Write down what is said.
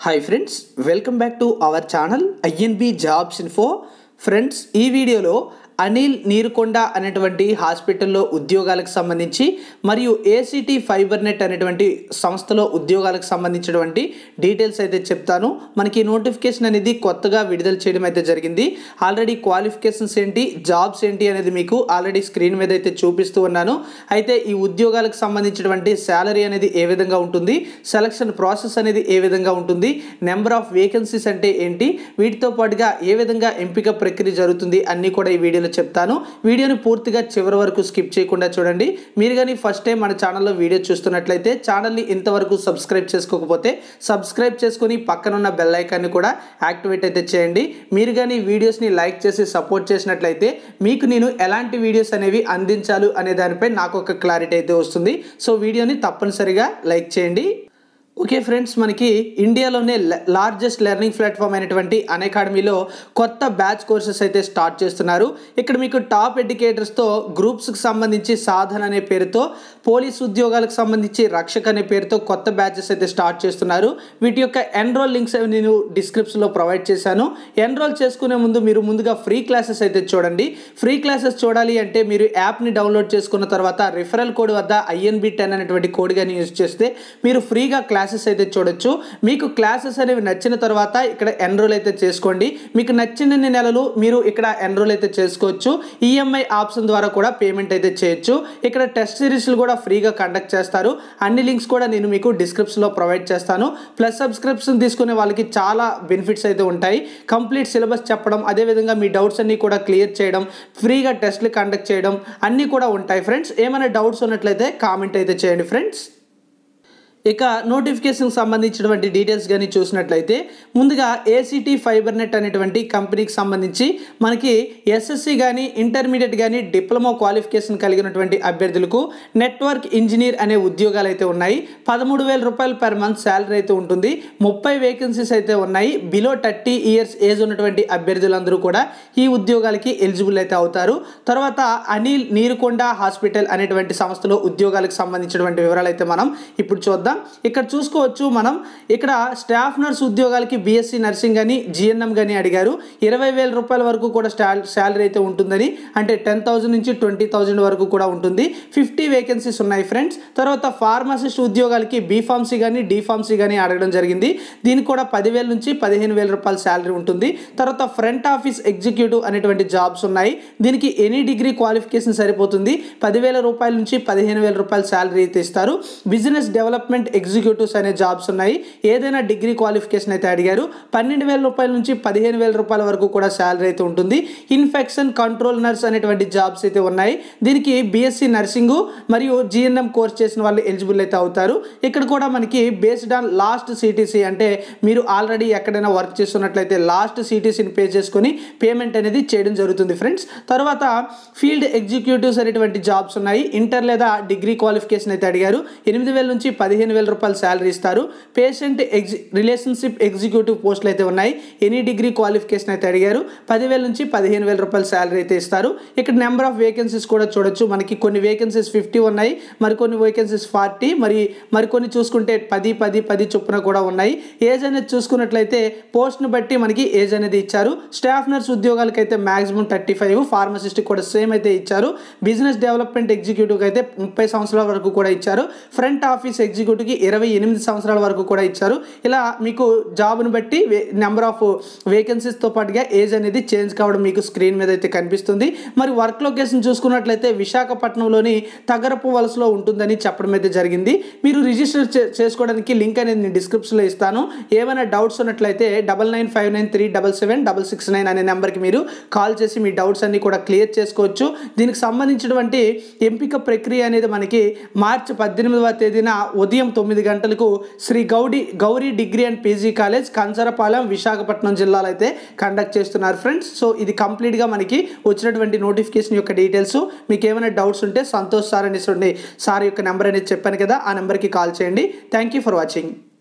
hi friends welcome back to our channel INB jobs info friends ఈ వీడియోలో అనిల్ నీరుకొండ అనేటువంటి హాస్పిటల్లో ఉద్యోగాలకు సంబంధించి మరియు ఏసీటీ ఫైబర్ నెట్ అనేటువంటి సంస్థలో ఉద్యోగాలకు సంబంధించినటువంటి డీటెయిల్స్ అయితే చెప్తాను మనకి నోటిఫికేషన్ అనేది కొత్తగా విడుదల చేయడం అయితే జరిగింది ఆల్రెడీ క్వాలిఫికేషన్స్ ఏంటి జాబ్స్ ఏంటి అనేది మీకు ఆల్రెడీ స్క్రీన్ మీద అయితే చూపిస్తూ ఉన్నాను అయితే ఈ ఉద్యోగాలకు సంబంధించినటువంటి శాలరీ అనేది ఏ విధంగా ఉంటుంది సెలక్షన్ ప్రాసెస్ అనేది ఏ విధంగా ఉంటుంది నెంబర్ ఆఫ్ వేకెన్సీస్ అంటే ఏంటి వీటితో పాటుగా ఏ విధంగా ఎంపిక ప్రక్రియ జరుగుతుంది అన్నీ కూడా ఈ వీడియోలో చెప్తాను వీడియోని పూర్తిగా చివరి వరకు స్కిప్ చేయకుండా చూడండి మీరు కానీ ఫస్ట్ టైం మన ఛానల్లో వీడియో చూస్తున్నట్లయితే ఛానల్ని ఇంతవరకు సబ్స్క్రైబ్ చేసుకోకపోతే సబ్స్క్రైబ్ చేసుకొని పక్కనున్న బెల్ ఐకాన్ని కూడా యాక్టివేట్ అయితే చేయండి మీరు కానీ వీడియోస్ని లైక్ చేసి సపోర్ట్ చేసినట్లయితే మీకు నేను ఎలాంటి వీడియోస్ అనేవి అందించాలి అనే దానిపై నాకు ఒక క్లారిటీ అయితే వస్తుంది సో వీడియోని తప్పనిసరిగా లైక్ చేయండి ఓకే ఫ్రెండ్స్ మనకి ఇండియాలోనే లార్జెస్ట్ లెర్నింగ్ ప్లాట్ఫామ్ అయినటువంటి అకాడమీలో కొత్త బ్యాచ్ కోర్సెస్ అయితే స్టార్ట్ చేస్తున్నారు ఇక్కడ మీకు టాప్ ఎడ్యుకేటర్స్తో గ్రూప్స్కి సంబంధించి సాధన అనే పేరుతో పోలీస్ ఉద్యోగాలకు సంబంధించి రక్షక్ అనే పేరుతో కొత్త బ్యాచెస్ అయితే స్టార్ట్ చేస్తున్నారు వీటి యొక్క ఎన్రోల్ లింక్స్ అవి నేను డిస్క్రిప్షన్లో ప్రొవైడ్ చేశాను ఎన్రోల్ చేసుకునే ముందు మీరు ముందుగా ఫ్రీ క్లాసెస్ అయితే చూడండి ఫ్రీ క్లాసెస్ చూడాలి అంటే మీరు యాప్ని డౌన్లోడ్ చేసుకున్న తర్వాత రిఫరల్ కోడ్ వద్ద ఐఎన్బి టెన్ అనేటువంటి కోడ్ కానీ యూజ్ చేస్తే మీరు ఫ్రీగా క్లాసెస్ అయితే చూడొచ్చు మీకు క్లాసెస్ అనేవి నచ్చిన తర్వాత ఇక్కడ ఎన్రోల్ అయితే చేసుకోండి మీకు నచ్చిన నెలలు మీరు ఇక్కడ ఎన్రోల్ అయితే చేసుకోవచ్చు ఈఎంఐ ఆప్షన్ ద్వారా కూడా పేమెంట్ అయితే చేయొచ్చు ఇక్కడ టెస్ట్ సిరీస్లు కూడా ఫ్రీగా కండక్ట్ చేస్తారు అన్ని లింక్స్ కూడా నేను మీకు డిస్క్రిప్షన్లో ప్రొవైడ్ చేస్తాను ప్లస్ సబ్స్క్రిప్షన్ తీసుకునే వాళ్ళకి చాలా బెనిఫిట్స్ అయితే ఉంటాయి కంప్లీట్ సిలబస్ చెప్పడం అదేవిధంగా మీ డౌట్స్ అన్నీ కూడా క్లియర్ చేయడం ఫ్రీగా టెస్ట్లు కండక్ట్ చేయడం అన్నీ కూడా ఉంటాయి ఫ్రెండ్స్ ఏమైనా డౌట్స్ ఉన్నట్లయితే కామెంట్ అయితే చేయండి ఫ్రెండ్స్ ఇక నోటిఫికేషన్కి సంబంధించినటువంటి డీటెయిల్స్ కానీ చూసినట్లయితే ముందుగా ఏసీటీ ఫైబర్ నెట్ అనేటువంటి కంపెనీకి సంబంధించి మనకి ఎస్ఎస్సి కానీ ఇంటర్మీడియట్ కానీ డిప్లొమా క్వాలిఫికేషన్ కలిగినటువంటి అభ్యర్థులకు నెట్వర్క్ ఇంజనీర్ అనే ఉద్యోగాలు అయితే ఉన్నాయి పదమూడు వేల రూపాయలు పర్ మంత్ శాలరీ అయితే ఉంటుంది ముప్పై వేకెన్సీస్ అయితే ఉన్నాయి బిలో థర్టీ ఇయర్స్ ఏజ్ ఉన్నటువంటి అభ్యర్థులందరూ కూడా ఈ ఉద్యోగాలకి ఎలిజిబుల్ అయితే అవుతారు తర్వాత అనిల్ నీరుకొండ హాస్పిటల్ అనేటువంటి సంస్థలో ఉద్యోగాలకు సంబంధించినటువంటి వివరాలు అయితే మనం ఇప్పుడు చూద్దాం ఇక్కడ చూసుకోవచ్చు మనం ఇక్కడ స్టాఫ్ నర్స్ ఉద్యోగాలకి బీఎస్సీ నర్సింగ్ కానీ జిఎన్ఎం కానీ అడిగారు ఇరవై వేల రూపాయల వరకు కూడా శాలరీ అయితే ఉంటుందని అంటే టెన్ థౌసండ్ నుంచి ట్వంటీ థౌసండ్ వరకు కూడా ఉంటుంది ఫిఫ్టీ వేకెన్సీస్ ఉన్నాయి ఫ్రెండ్స్ తర్వాత ఫార్మసిస్ట్ ఉద్యోగాలకి బీఫార్మసీ కానీ డిఫార్మసీ కానీ అడగడం జరిగింది దీనికి కూడా పదివేల నుంచి పదిహేను వేల రూపాయల శాలరీ ఉంటుంది తర్వాత ఫ్రంట్ ఆఫీస్ ఎగ్జిక్యూటివ్ అనేటువంటి జాబ్స్ ఉన్నాయి దీనికి ఎనీ డిగ్రీ క్వాలిఫికేషన్ సరిపోతుంది పదివేల రూపాయల నుంచి పదిహేను వేల రూపాయల శాలరీ అయితే ఇస్తారు బిజినెస్ డెవలప్మెంట్ ఎగ్జిక్యూటివ్స్ అనే జాబ్స్ ఉన్నాయి ఏదైనా డిగ్రీ క్వాలిఫికేషన్ అయితే అడిగారు పన్నెండు వేల రూపాయల నుంచి పదిహేను వేల రూపాయల వరకు కూడా శాలరీ అయితే ఉంటుంది ఇన్ఫెక్షన్ కంట్రోల్ నర్స్ అనేటువంటి జాబ్స్ అయితే ఉన్నాయి దీనికి బీఎస్సీ నర్సింగ్ మరియు జిఎన్ఎం కోర్స్ చేసిన వాళ్ళు ఎలిజిబుల్ అయితే అవుతారు ఇక్కడ కూడా మనకి బేస్డ్ ఆన్ లాస్ట్ సిటీసీ అంటే మీరు ఆల్రెడీ ఎక్కడైనా వర్క్ చేస్తున్నట్లయితే లాస్ట్ సిటీసీని పే చేసుకొని పేమెంట్ అనేది చేయడం జరుగుతుంది ఫ్రెండ్స్ తర్వాత ఫీల్డ్ ఎగ్జిక్యూటివ్స్ అనేటువంటి జాబ్స్ ఉన్నాయి ఇంటర్ లేదా డిగ్రీ క్వాలిఫికేషన్ అయితే అడిగారు ఎనిమిది వేల నుంచి పదిహేను వేల రూపాయలు శాలరీ ఇస్తారు పేషెంట్ ఎగ్జి రిలేషన్షిప్ ఎగ్జిక్యూటివ్ పోస్టులు అయితే ఉన్నాయి ఎనీ డిగ్రీ క్వాలిఫికేషన్ అయితే అడిగారు పదివేల నుంచి పదిహేను వేల రూపాయల శాలరీ అయితే ఇస్తారు ఇక్కడ నెంబర్ ఆఫ్ వేకెన్సీస్ కూడా చూడొచ్చు మనకి కొన్ని వేకెన్సీస్ ఫిఫ్టీ ఉన్నాయి మరికొన్ని వేకెన్సీస్ ఫార్టీ మరి మరికొన్ని చూసుకుంటే పది పది పది చొప్పున కూడా ఉన్నాయి ఏజ్ అనేది చూసుకున్నట్లయితే పోస్ట్ను బట్టి మనకి ఏజ్ అనేది ఇచ్చారు స్టాఫ్ నర్స్ ఉద్యోగాలకు అయితే మాక్సిమం థర్టీ ఫైవ్ ఫార్మసిస్ట్ కూడా సేమ్ అయితే ఇచ్చారు బిజినెస్ డెవలప్మెంట్ ఎగ్జిక్యూటివ్కి అయితే ముప్పై సంవత్సరాల వరకు కూడా ఇచ్చారు ఫ్రంట్ ఆఫీస్ ఎగ్జిక్యూటివ్కి ఇరవై ఎనిమిది సంవత్సరాల వరకు కూడా ఇచ్చారు ఇలా మీకు జాబ్ను బట్టి నెంబర్ ఆఫ్ వేకెన్సీస్తో పాటుగా ఏజ్ అనేది చేంజ్ కావడం మీకు స్క్రీన్ మీద అయితే కనిపిస్తుంది మరి వర్క్ లొకేషన్ చూసుకున్నట్లయితే విశాఖపట్నంలోని తగరపు వలసలో ఉంటుందని చెప్పడం అయితే జరిగింది మీరు రిజిస్టర్ చేసుకోవడానికి లింక్ అనేది నేను డిస్క్రిప్షన్లో ఇస్తాను ఏమైనా డౌట్స్ ఉన్నట్లయితే double nine five nine three double seven double six nine అనే నెంబర్కి మీరు కాల్ చేసి మీ డౌట్స్ అన్ని కూడా క్లియర్ చేసుకోవచ్చు దీనికి సంబంధించినటువంటి ఎంపిక ప్రక్రియ అనేది మనకి మార్చి పద్దెనిమిదవ తేదీన ఉదయం తొమ్మిది గంటలకు Shri Gaudi Gauri degree and PG college Kancharapalem Visakhapatnam జిల్లాలో అయితే కండక్ట్ చేస్తున్నారు ఫ్రెండ్స్ సో ఇది కంప్లీట్గా మనకి వచ్చినటువంటి నోటిఫికేషన్ యొక్క డీటెయిల్స్ మీకు ఏమైనా డౌట్స్ ఉంటే సంతోష్ సార్ అనేసి సార్ యొక్క నెంబర్ అనేది చెప్పాను కదా ఆ నెంబర్కి కాల్ చేయండి థ్యాంక్ యూ ఫర్ వాచింగ్